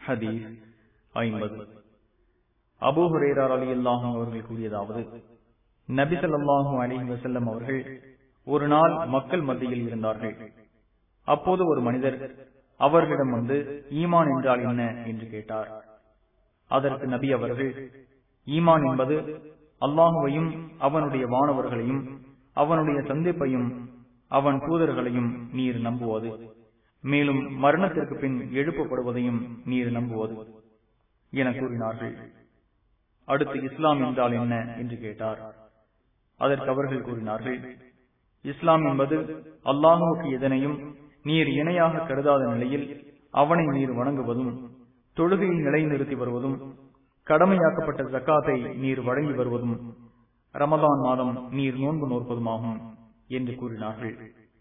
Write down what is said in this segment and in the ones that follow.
ஹதீஸ் ஐம்பது அபூ ஹுரேரார் அலி அல்லாஹும் அவர்கள் கூறியதாவது நபி ஸல்லல்லாஹு அலைஹி வஸல்லம் அவர்கள் ஒரு நாள் மக்கள் மத்தியில் இருந்தார்கள் அப்போது ஒரு மனிதர் அவர்களிடம் வந்து ஈமான் என்றால் என்ன என்று கேட்டார் அதற்கு நபி அவர்கள் ஈமான் என்பது அல்லாஹுவையும் அவனுடைய வானவர்களையும் அவனுடைய சந்திப்பையும் அவன் தூதர்களையும் நீர் நம்புவது மேலும் மரணத்திற்கு பின் எழுப்பப்படுவதையும் நீர் நம்புவது என கூறினார்கள் அடுத்து இஸ்லாம் என்றால் என்ன என்று கேட்டார் அதற்கு அவர்கள் கூறினார்கள் இஸ்லாம் என்பது அல்லாஹுவுக்கு எதனையும் நீர் இணையாக கருதாத நிலையில் அவனை நீர் வணங்குவதும் தொழுகையை நிலைநிறுத்தி வருவதும் கடமையாக்கப்பட்ட ஜக்காத்தை நீர் வழங்கி வருவதும் ரமதான் மாதம் நீர் நோன்பு நோற்பதுமாகும் என்று கூறினார்கள்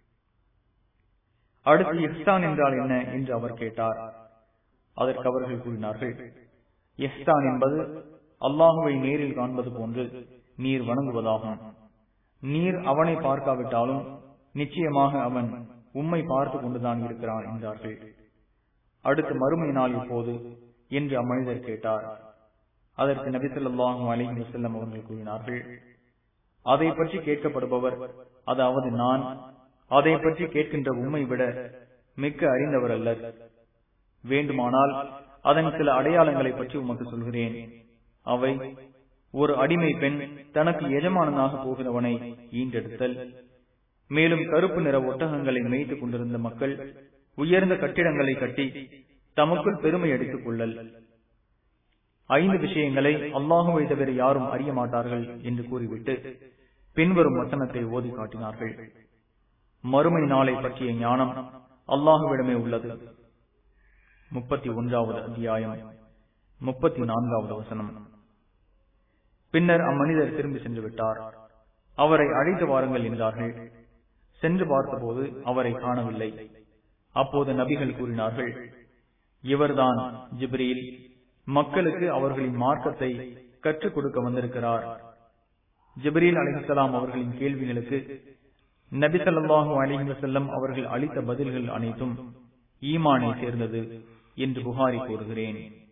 அடுத்து இஹ்சான் என்றால் என்ன என்று அவர் கேட்டார் அதற்கு அவர்கள் கூறினார்கள் இஹ்சான் என்பது அல்லாஹுவை நேரில் காண்பது போன்று நீர் வணங்குவதாகும் நீர் அவனை பார்க்காவிட்டாலும் நிச்சயமாக அவன் உம்மை பார்த்து கொண்டுதான் இருக்கிறான் என்றார்கள் அடுத்து மறுமை நாள் இப்போது என்று அம்மனிதர் கேட்டார் அதற்கு நபிசல்லாஹு அலிஹி வசல்லம் அவர்கள் கூறினார்கள் அதை பற்றி கேட்கப்படுபவர் அதாவது நான் அதை பற்றி கேட்கின்ற உண்மை விட மிக்க அறிந்தவர் அல்லர் வேண்டுமானால் அதன் சில அடையாளங்களை பற்றி உமக்கு சொல்கிறேன் அவை ஒரு அடிமை பெண் தனக்கு எஜமானனாக போகிறவனை ஈண்டெடுத்தல் மேலும் கருப்பு நிற ஒட்டகங்களை மேய்த்துக் கொண்டிருந்த மக்கள் உயர்ந்த கட்டிடங்களை கட்டி தமக்குள் பெருமை அடித்துக் கொள்ளல் ஐந்து விஷயங்களை அல்லாஹுவை தவிர யாரும் அறிய மாட்டார்கள் என்று கூறிவிட்டு பின்வரும் வசனத்தை ஓதி காட்டினார்கள் மறுமை நாளை பற்றிய ஞானம் அல்லாஹுவிடமே உள்ளது முப்பத்தி ஒன்றாவது அத்தியாயம் முப்பத்தி நான்காவது வசனம் பின்னர் அம்மனிதர் திரும்பி சென்று விட்டார் அவரை அழைத்து வாருங்கள் என்றார்கள் சென்று பார்த்தபோது அவரை காணவில்லை அப்போது நபிகள் கூறினார்கள் இவர்தான் ஜிப்ரீல் மக்களுக்கு அவர்களின் மார்க்கத்தை கற்றுக் கொடுக்க வந்திருக்கிறார் ஜிப்ரீல் அலிஹலாம் அவர்களின் கேள்விகளுக்கு நபி சொல்லாஹு அலிஹி வசல்லம் அவர்கள் அளித்த பதில்கள் அனைத்தும் ஈமானை சேர்ந்தது என்று புகாரி கூறுகிறேன்